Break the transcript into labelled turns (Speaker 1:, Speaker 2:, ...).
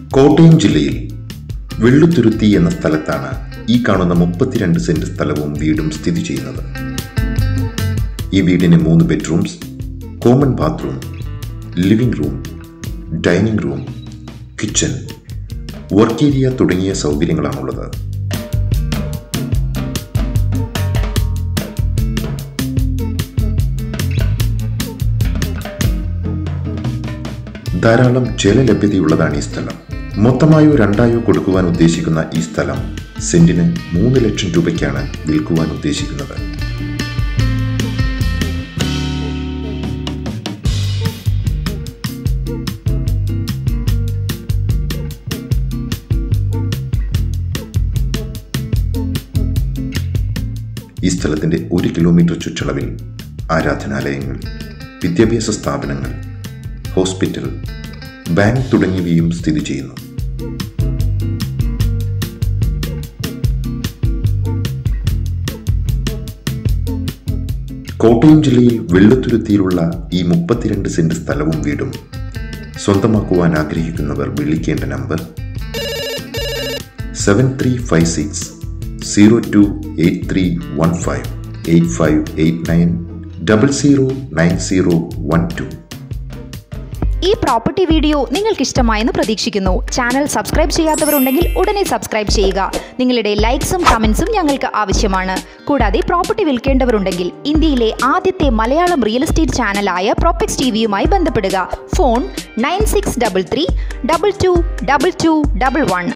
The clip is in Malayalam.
Speaker 1: കോട്ടയം ജില്ലയിൽ വെള്ളുത്തുരുത്തി എന്ന സ്ഥലത്താണ് ഈ കാണുന്ന മുപ്പത്തിരണ്ട് സെന്റ് സ്ഥലവും വീടും സ്ഥിതി ചെയ്യുന്നത് ഈ വീടിന് മൂന്ന് bedrooms common bathroom living room dining room kitchen work area തുടങ്ങിയ സൗകര്യങ്ങളാണുള്ളത് ധാരാളം ജലലഭ്യതയുള്ളതാണ് ഈ സ്ഥലം മൊത്തമായോ രണ്ടായോ കൊടുക്കുവാൻ ഉദ്ദേശിക്കുന്ന ഈ സ്ഥലം സെന്റിന് മൂന്ന് ലക്ഷം രൂപയ്ക്കാണ് വിൽക്കുവാൻ ഉദ്ദേശിക്കുന്നത് ഈ സ്ഥലത്തിന്റെ ഒരു കിലോമീറ്റർ ചുറ്റളവിൽ ആരാധനാലയങ്ങൾ വിദ്യാഭ്യാസ സ്ഥാപനങ്ങൾ ഹോസ്പിറ്റൽ ബാങ്ക് തുടങ്ങിയവയും സ്ഥിതി ചെയ്യുന്നു കോട്ടയം ജില്ലയിൽ വെള്ളത്തുരുത്തിയിലുള്ള ഈ മുപ്പത്തിരണ്ട് സെന്റ് സ്ഥലവും വീടും സ്വന്തമാക്കുവാൻ ആഗ്രഹിക്കുന്നവർ വിളിക്കേണ്ട number seven three five six zero two eight three one five eight five eight nine double zero nine zero one two
Speaker 2: ഈ പ്രോപ്പർട്ടി വീഡിയോ നിങ്ങൾക്ക് ഇഷ്ടമായെന്ന് പ്രതീക്ഷിക്കുന്നു ചാനൽ സബ്സ്ക്രൈബ് ചെയ്യാത്തവരുണ്ടെങ്കിൽ ഉടനെ സബ്സ്ക്രൈബ് ചെയ്യുക നിങ്ങളുടെ ലൈക്സും കമൻസും ഞങ്ങൾക്ക് ആവശ്യമാണ് കൂടാതെ പ്രോപ്പർട്ടി വിൽക്കേണ്ടവരുണ്ടെങ്കിൽ ഇന്ത്യയിലെ ആദ്യത്തെ മലയാളം റിയൽ എസ്റ്റേറ്റ് ചാനലായ പ്രോപ്പക്സ് ടി വിയുമായി ബന്ധപ്പെടുക phone nine six double three double two double two double one